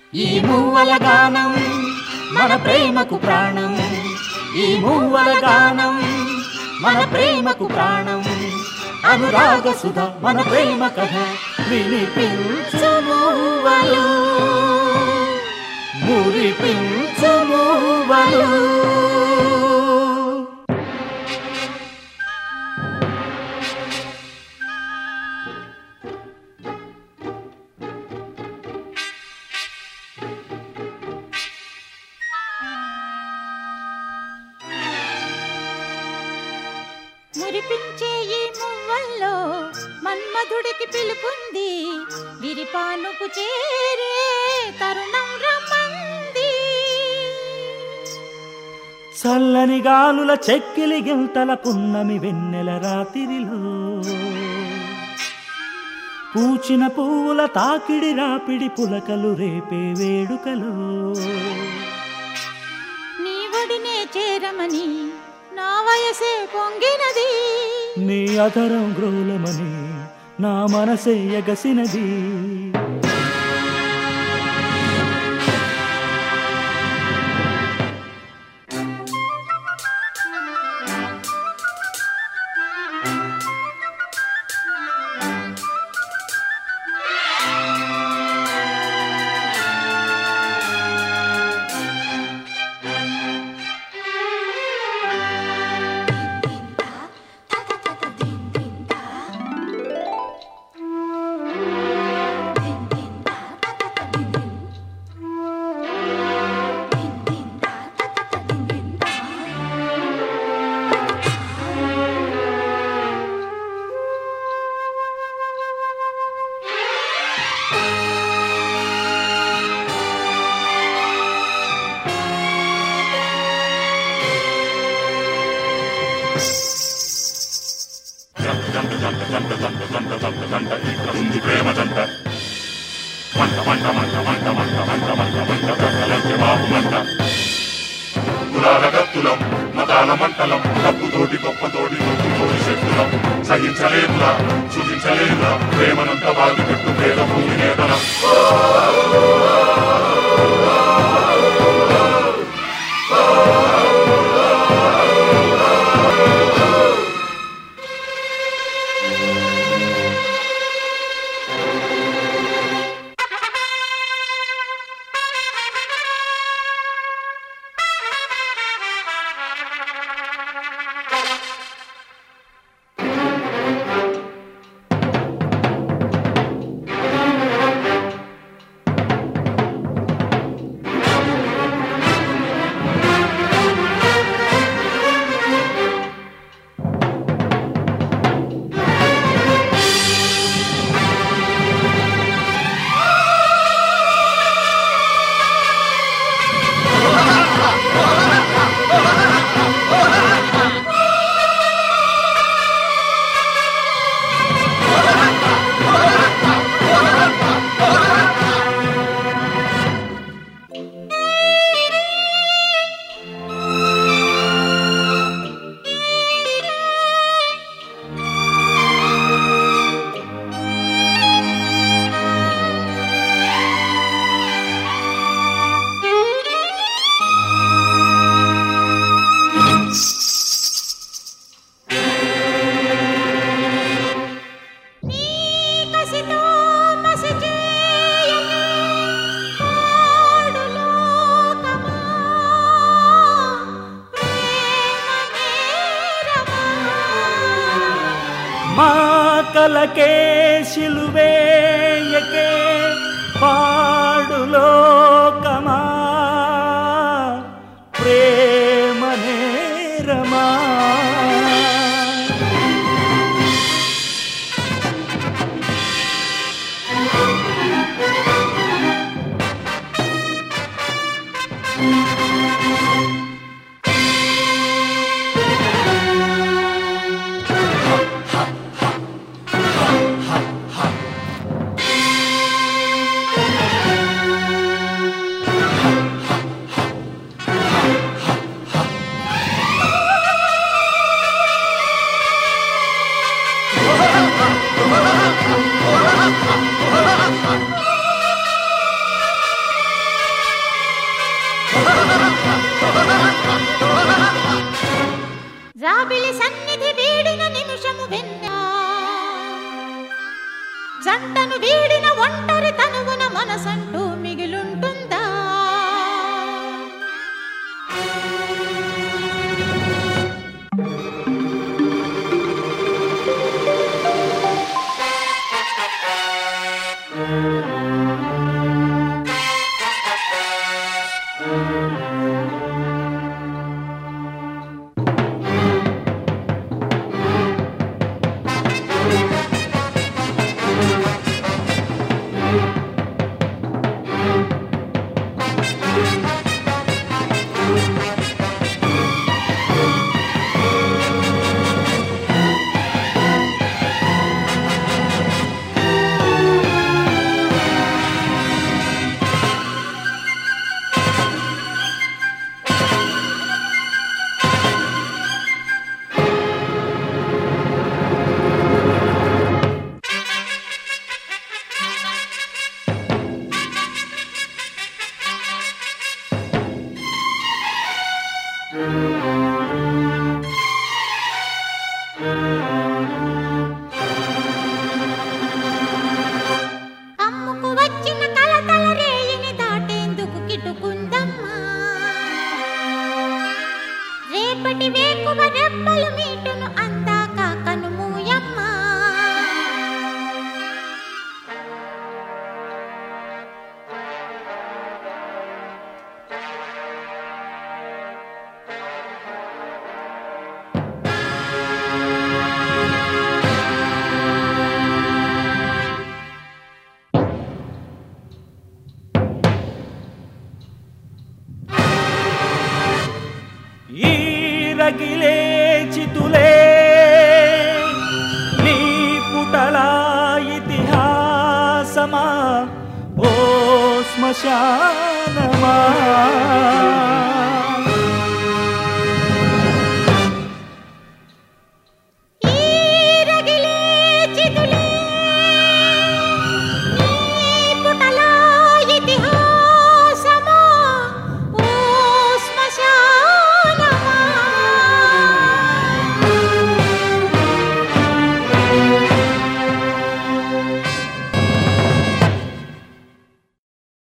ఈ మూవల గానం మన ప్రేమకు ప్రాణం ఈ మూవల గానం మన ప్రేమకు ప్రాణం అనురాగ సుధ మన ప్రేమ కథ వినిపించు మూవలు మురిపించు మూవలు మురిపించే ఈ మువ్వల్లో మన్మధుడికి పిలుపుంది విరిపానుకు చేరే తరుణం రమ్మంది చల్లని గాలుల చెక్కిలి గింతల పున్నమి వెన్నెల రాతిరిలో పూచిన పువ్వుల తాకిడి రాపిడి పులకలు రేపే వేడుకలో నీ ఒడినే చేరమని నా వయసే పొంగినది నీ అధరం గ్రోలమని నా మనసే ఎగసినది కులాల గత్తులం మతాల మంటలం డబ్బుతోటి గొప్పతోటి నొప్పుతోటి శక్తులం సహించలేదురా సూచించలేదురా ప్రేమనంత బాధ పెట్టు పేద భూమి నేతలం నీ కసితో మసి చేయని పాడు లోకమా ప్రేమ నేరమా మా కలకే శిలువేయకే పాడులోకమా ప్రేమ నేరమా రాబిలి సన్నిధి వీడిన నిమిషము వెన్న జంటను వీడిన ఒంటరి తనువున మనసంటూ మిగిలుంటుందా అమ్ముకు వచ్చిన కలతల రేయిని దాటేందుకు కిటుకుందమ్మా రేపటి వేకువ రెప్పలు మీటును అందాక కనుమూయమ్మా ఈ రగిలే చితులే నీ పుటల ఇతిహాసమా ఓ శ్మశానమా